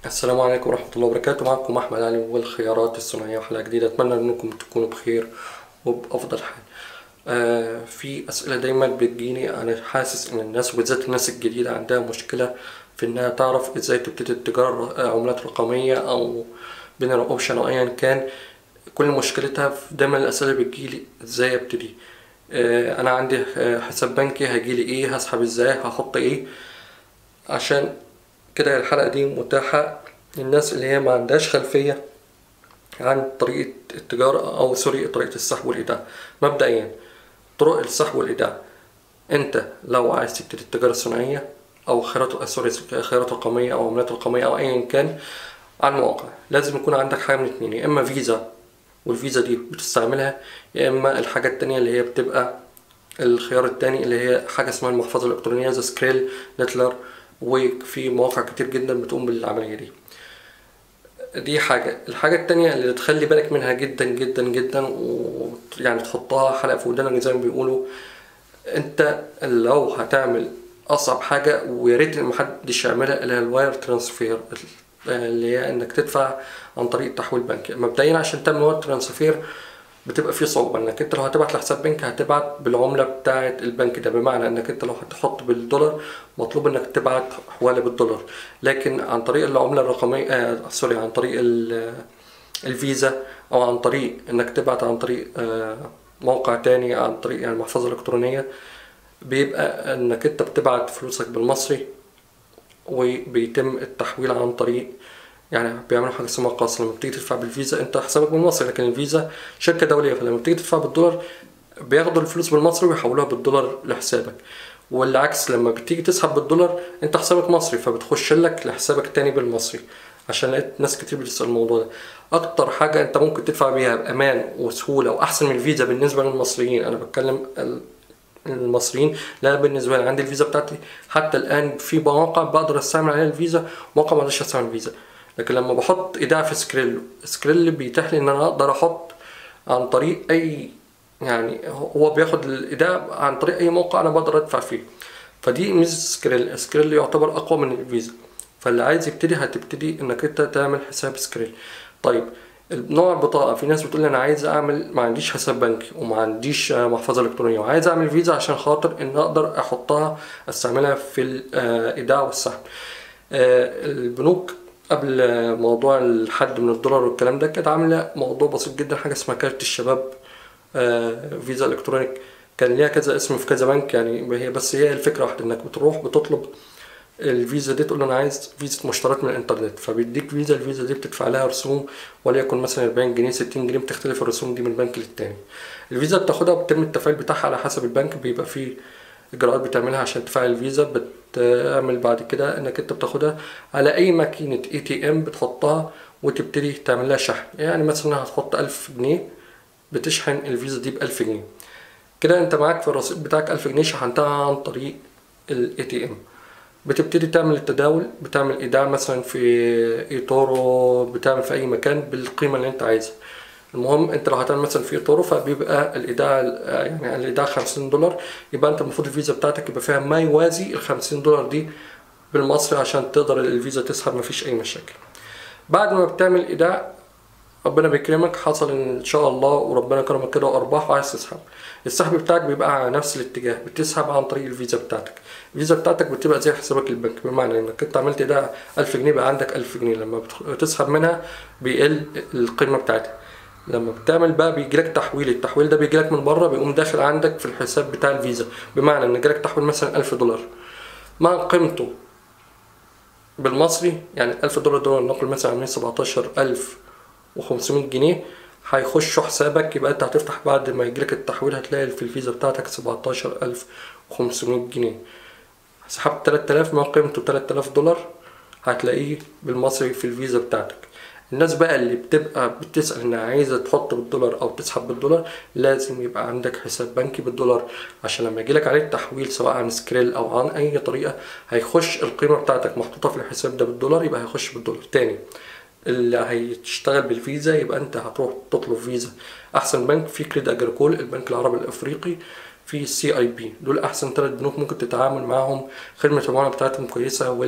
السلام عليكم ورحمة الله وبركاته معكم أحمد علي والخيارات الصناعية وحلقة جديدة أتمنى إنكم تكونوا بخير وبأفضل حال آه في أسئلة دايما بتجيني أنا حاسس إن الناس وبالذات الناس الجديدة عندها مشكلة في إنها تعرف إزاي تبتدي التجارة آه، عملات رقمية أو بينر أوبشن أو أيا كان كل مشكلتها في دايما الأسئلة اللي بتجيلي إزاي أبتدي آه أنا عندي آه، حساب بنكي هيجيلي إيه هسحب إزاي هحط إيه عشان كده الحلقة دي متاحة للناس اللي هي ما عندهاش خلفية عن طريقة التجارة أو سوري طريقة السحب والإيداع مبدئيا طرق السحب والإيداع أنت لو عايز تبتدي التجارة الصناعية أو خيارات سوري خيارات رقمية أو عملات رقمية أو أيا كان على المواقع لازم يكون عندك حاجة من اتنين يا إما فيزا والفيزا دي بتستعملها يا إما الحاجة التانية اللي هي بتبقى الخيار التاني اللي هي حاجة اسمها المحفظة الإلكترونية زي سكريل نتلر وفي مواقع كتير جدا بتقوم بالعملية دي دي حاجة الحاجة التانية اللي تخلي بالك منها جدا جدا جدا ويعني تحطها حلقة في ودانك زي ما بيقولوا انت لو هتعمل اصعب حاجة ويا ريت إن محدش يعملها اللي هي الواير ترانسفير اللي هي انك تدفع عن طريق تحويل بنكي مبدئيا عشان تعمل واير ترانسفير بتبقى فيه صعوبة انك انت لو هتبعت لحساب بنك هتبعت بالعملة بتاعة البنك ده بمعنى انك انت لو هتحط بالدولار مطلوب انك تبعت حوالي بالدولار لكن عن طريق العملة الرقمية آه سوري عن طريق ال- الفيزا او عن طريق انك تبعت عن طريق آه موقع تاني عن طريق يعني محفظة الكترونية بيبقى انك انت بتبعت فلوسك بالمصري وبيتم التحويل عن طريق يعني بيعملوا حاجه اسمها قاص لما بتيجي تدفع بالفيزا انت حسابك بالمصري لكن الفيزا شركه دوليه فلما بتيجي تدفع بالدولار بياخدوا الفلوس بالمصري ويحولوها بالدولار لحسابك والعكس لما بتيجي تسحب بالدولار انت حسابك مصري فبتخش لك لحسابك تاني بالمصري عشان لقيت ناس كتير بتسأل الموضوع ده اكتر حاجه انت ممكن تدفع بيها بامان وسهوله واحسن من الفيزا بالنسبه للمصريين انا بتكلم ال- المصريين لا بالنسبه لي عندي الفيزا بتاعتي حتى الان في مواقع بقدر استعمل عليها الفيزا ومواقع ما اقدرش استعمل الفيزا لكن لما بحط ايداع في سكريل سكريل بيتيح لي ان انا اقدر احط عن طريق اي يعني هو بياخد الايداع عن طريق اي موقع انا بقدر ادفع فيه فدي ميزه سكريل سكريل يعتبر اقوى من الفيزا فاللي عايز يبتدي هتبتدي انك انت تعمل حساب سكريل طيب نوع البطاقة في ناس بتقول لي أنا عايز أعمل ما عنديش حساب بنكي وما عنديش آه، محفظة إلكترونية وعايز أعمل فيزا عشان خاطر إن أقدر أحطها أستعملها في الإيداع والسحب آه، البنوك قبل آه، موضوع الحد من الدولار والكلام ده كانت عاملة موضوع بسيط جدا حاجة اسمها كارت الشباب آه، فيزا إلكترونيك كان ليها كذا اسم في كذا بنك يعني هي بس هي الفكرة واحدة إنك بتروح بتطلب الفيزا دي تقول له انا عايز فيزا مشتريات من الانترنت فبيديك فيزا الفيزا دي بتدفع لها رسوم وليكن مثلا 40 جنيه 60 جنيه بتختلف الرسوم دي من بنك للتاني الفيزا بتاخدها بتتم التفعيل بتاعها على حسب البنك بيبقى فيه اجراءات بتعملها عشان تفعل الفيزا بتعمل بعد كده انك انت بتاخدها على اي ماكينة اي تي ام بتحطها وتبتدي تعمل لها شحن يعني مثلا هتحط 1000 جنيه بتشحن الفيزا دي ب 1000 جنيه كده انت معاك في الرصيد بتاعك 1000 جنيه شحنتها عن طريق الاي تي ام بتبتدي تعمل التداول بتعمل ايداع مثلا في ايتورو بتعمل في اي مكان بالقيمه اللي انت عايزها المهم انت لو هتعمل مثلا في ايتورو فبيبقى الايداع يعني الايداع 50 دولار يبقى انت المفروض الفيزا بتاعتك يبقى فيها ما يوازي ال 50 دولار دي بالمصري عشان تقدر الفيزا تسحب مفيش اي مشاكل بعد ما بتعمل ايداع ربنا بيكرمك حصل ان شاء الله وربنا كرمك كده وارباح وعايز تسحب السحب بتاعك بيبقى على نفس الاتجاه بتسحب عن طريق الفيزا بتاعتك الفيزا بتاعتك بتبقى زي حسابك البنك بمعنى انك انت عملت ده 1000 جنيه بقى عندك 1000 جنيه لما بتخ- بتسحب منها بيقل القيمه بتاعتها لما بتعمل بقى بيجيلك تحويل التحويل ده بيجيلك من بره بيقوم داخل عندك في الحساب بتاع الفيزا بمعنى ان جالك تحويل مثلا 1000 دولار مع قيمته بالمصري يعني 1000 دولار دول نقول مثلا عاملين 17500 جنيه هيخشوا حسابك يبقى انت هتفتح بعد ما يجيلك التحويل هتلاقي في الفيزا بتاعتك 17500 جنيه سحبت 3000 ما قيمته 3000 دولار هتلاقيه بالمصري في الفيزا بتاعتك الناس بقى اللي بتبقى بتسأل انها عايزة تحط بالدولار او تسحب بالدولار لازم يبقى عندك حساب بنكي بالدولار عشان لما يجيلك عليه التحويل سواء عن سكريل او عن اي طريقة هيخش القيمة بتاعتك محطوطة في الحساب ده بالدولار يبقى هيخش بالدولار تاني اللي هيشتغل بالفيزا يبقى انت هتروح تطلب فيزا احسن بنك في كريد اجريكول البنك العربي الافريقي في السي اي بي دول احسن ثلاث بنوك ممكن تتعامل معاهم خدمه المعامله بتاعتهم كويسه وال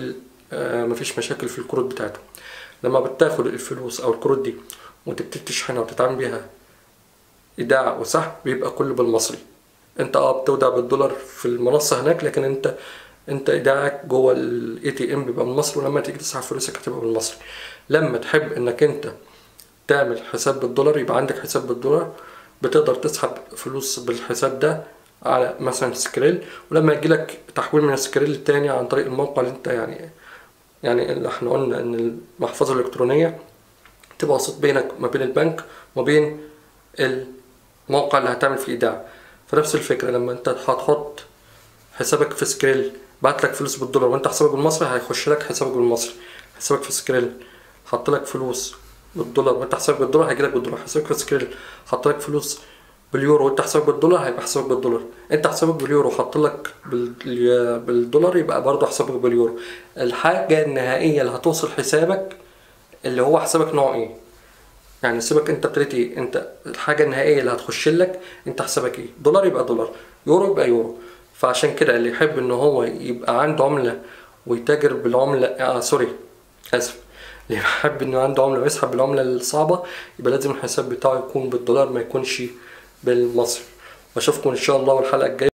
آه مفيش مشاكل في الكروت بتاعتهم لما بتاخد الفلوس او الكروت دي وتبتدي تشحنها وتتعامل بيها ايداع وسحب بيبقى كله بالمصري انت اه بتودع بالدولار في المنصه هناك لكن انت انت ايداعك جوه الاي تي ام بيبقى بالمصري ولما تيجي تسحب فلوسك هتبقى بالمصري لما تحب انك انت تعمل حساب بالدولار يبقى عندك حساب بالدولار بتقدر تسحب فلوس بالحساب ده على مثلا سكريل ولما يجيلك تحويل من السكريل التاني عن طريق الموقع اللي انت يعني يعني اللي احنا قلنا ان المحفظة الإلكترونية تبقى وسيط بينك ما بين البنك وما بين الموقع اللي هتعمل فيه ايداع فنفس الفكرة لما انت هتحط حسابك في سكريل بعت لك فلوس بالدولار وانت حسابك بالمصري هيخش لك حسابك بالمصري حسابك في سكريل حط لك فلوس بالدولار وانت حسابك بالدولار هيجي لك بالدولار حسابك في سكريل حط لك فلوس باليورو وانت حسابك بالدولار هيبقى حسابك بالدولار انت حسابك باليورو حط لك بال- بالدولار يبقى برضه حسابك باليورو الحاجة النهائية اللي هتوصل حسابك اللي هو حسابك نوع ايه يعني سيبك انت ابتديت ايه انت الحاجة النهائية اللي هتخش لك انت حسابك ايه دولار يبقى دولار يورو يبقى يورو فعشان كده اللي يحب ان هو يبقى عنده عملة ويتاجر بالعملة آه سوري اسف اللي يحب انه عنده عملة ويسحب بالعملة الصعبة يبقى لازم الحساب بتاعه يكون بالدولار ما يكونش بالمصري واشوفكم ان شاء الله الحلقة الجاية